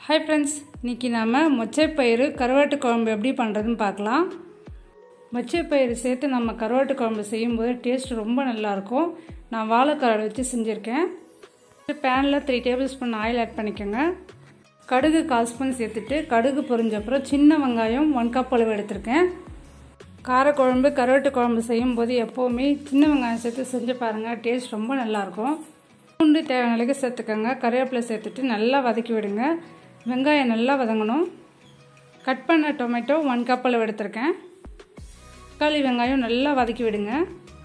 hi friends இன்றைக்கி நாம் மொச்சைப்பயிறு கருவாட்டு குழம்பு எப்படி பண்ணுறதுன்னு பார்க்கலாம் மொச்சைப்பயிறு சேர்த்து நம்ம கருவாட்டு குழம்பு செய்யும்போது டேஸ்ட் ரொம்ப நல்லாயிருக்கும் நான் வாழைக்கரோடு வச்சு செஞ்சுருக்கேன் பேனில் three tablespoon oil add பண்ணிக்கோங்க கடுகு கால் ஸ்பூன் சேர்த்துட்டு கடுகு பொரிஞ்ச அப்புறம் சின்ன வெங்காயம் ஒன் கப் அளவு எடுத்திருக்கேன் காரக்குழம்பு கருவாட்டு குழம்பு செய்யும்போது எப்போவுமே சின்ன வெங்காயம் சேர்த்து செஞ்சு பாருங்கள் டேஸ்ட் ரொம்ப நல்லாயிருக்கும் பூண்டு தேவையான அளவுக்கு சேர்த்துக்கோங்க கருவேப்பிலை சேர்த்துட்டு நல்லா வதக்கி விடுங்க வெங்காயம் நல்லா வதங்கணும் கட் பண்ண டொமேட்டோ ஒன் கப் அளவு எடுத்திருக்கேன் தக்காளி வெங்காயம் நல்லா வதக்கி விடுங்க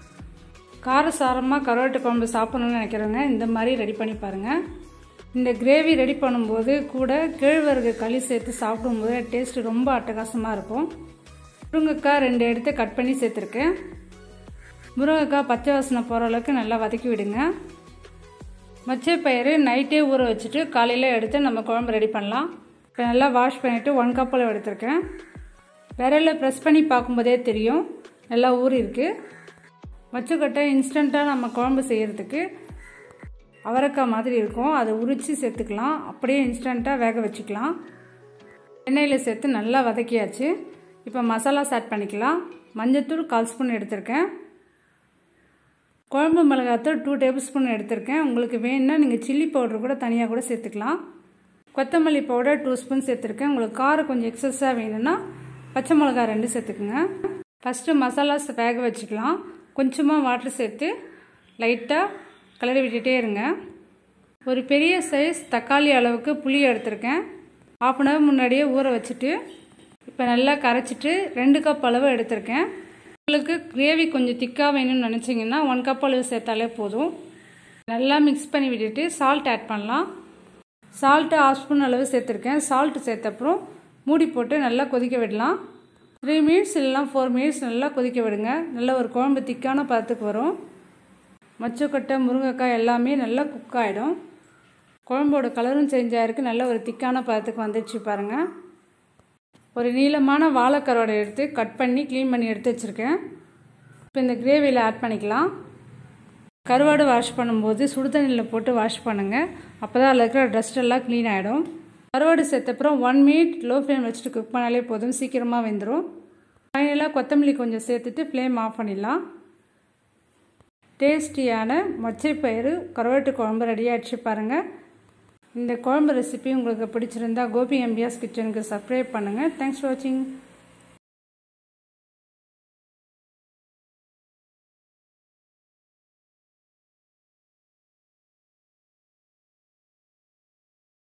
காரசாரமாக கருவாட்டு குழம்பு சாப்பிட்ணுன்னு நினைக்கிறவங்க இந்த மாதிரி ரெடி பண்ணி பாருங்கள் இந்த கிரேவி ரெடி பண்ணும்போது கூட கேழ்வரகு களி சேர்த்து சாப்பிடும்போது டேஸ்ட் ரொம்ப அட்டகாசமாக இருக்கும் முருங்கைக்காய் ரெண்டு எடுத்து கட் பண்ணி சேர்த்துருக்கேன் முருங்கைக்காய் பச்சை வாசனை போகிற அளவுக்கு நல்லா வதக்கி விடுங்க மச்சை பயிறு நைட்டே ஊற வச்சுட்டு காலையில் எடுத்து நம்ம குழம்பு ரெடி பண்ணலாம் இப்போ நல்லா வாஷ் பண்ணிவிட்டு ஒன் கப்பில் எடுத்திருக்கேன் விரலில் ப்ரெஸ் பண்ணி பார்க்கும்போதே தெரியும் நல்லா ஊறி இருக்குது மச்சக்கட்டை இன்ஸ்டண்ட்டாக நம்ம குழம்பு செய்கிறதுக்கு அவரைக்காய் மாதிரி இருக்கும் அதை உரித்து சேர்த்துக்கலாம் அப்படியே இன்ஸ்டண்ட்டாக வேக வச்சுக்கலாம் எண்ணெயில் சேர்த்து நல்லா வதக்கியாச்சு இப்போ மசாலாஸ் ஆட் பண்ணிக்கலாம் மஞ்சத்தூள் கால் ஸ்பூன் எடுத்திருக்கேன் குழம்பு மிளகாத்தூள் டூ டேபிள் ஸ்பூன் எடுத்திருக்கேன் உங்களுக்கு வேணும்னா நீங்கள் சில்லி பவுடர் கூட தனியாக கூட சேர்த்துக்கலாம் கொத்தமல்லி பவுடர் டூ ஸ்பூன் சேர்த்துருக்கேன் உங்களுக்கு காரம் கொஞ்சம் எக்ஸஸாக வேணும்னா பச்சை மிளகா ரெண்டு சேர்த்துக்குங்க ஃபஸ்ட்டு மசாலாஸ் வேக வச்சுக்கலாம் கொஞ்சமாக வாட்டர் சேர்த்து லைட்டாக கிளறி விட்டுட்டே இருங்க ஒரு பெரிய சைஸ் தக்காளி அளவுக்கு புளி எடுத்திருக்கேன் ஆஃப் அன் ஹவர் முன்னாடியே ஊற வச்சுட்டு இப்போ நல்லா கரைச்சிட்டு ரெண்டு கப் அளவு எடுத்திருக்கேன் உங்களுக்கு கிரேவி கொஞ்சம் திக்காக வேணும்னு நினச்சிங்கன்னா ஒன் கப் அளவு சேர்த்தாலே போதும் நல்லா மிக்ஸ் பண்ணி விட்டுட்டு சால்ட் ஆட் பண்ணலாம் சால்ட்டு ஆஃப் ஸ்பூன் அளவு சேர்த்துருக்கேன் சால்ட்டு சேர்த்தப்புறம் மூடி போட்டு நல்லா கொதிக்க விடலாம் த்ரீ மினிட்ஸ் இல்லைனா ஃபோர் மினிட்ஸ் நல்லா கொதிக்க விடுங்க நல்ல ஒரு குழம்பு திக்கான பதத்துக்கு வரும் மச்சக்கொட்டை முருங்கைக்காய் எல்லாமே நல்லா குக் ஆகிடும் குழம்போட கலரும் சேஞ்ச் ஆகிருக்கு நல்ல ஒரு திக்கான பதத்துக்கு வந்துடுச்சு பாருங்கள் ஒரு நீளமான வாழைக்கரோடை எடுத்து கட் பண்ணி க்ளீன் பண்ணி எடுத்து வச்சுருக்கேன் இப்போ இந்த கிரேவியில் ஆட் பண்ணிக்கலாம் கருவாடு வாஷ் பண்ணும்போது சுடுதண்ணியில் போட்டு வாஷ் பண்ணுங்கள் அப்போ தான் அதில் இருக்கிற டஸ்ட் எல்லாம் க்ளீன் ஆகிடும் கருவாடு சேர்த்தப்புறம் ஒன் மினிட் லோ ஃப்ளேம் வச்சுட்டு குக் பண்ணாலே போதும் சீக்கிரமாக வெந்துடும் ஃபைனலாக கொத்தமல்லி கொஞ்சம் சேர்த்துட்டு ஃப்ளேம் ஆஃப் பண்ணிடலாம் டேஸ்டியான மொச்சைப்பயிறு கருவாட்டு குழம்பு ரெடி ஆகிடுச்சு பாருங்கள் இந்த குழம்பு ரெசிபி உங்களுக்கு பிடிச்சிருந்தா கோபி எம்பியாஸ் கிச்சனுக்கு சப்ஸ்கிரைப் பண்ணுங்கள் தேங்க்ஸ் ஃபார் வாட்சிங்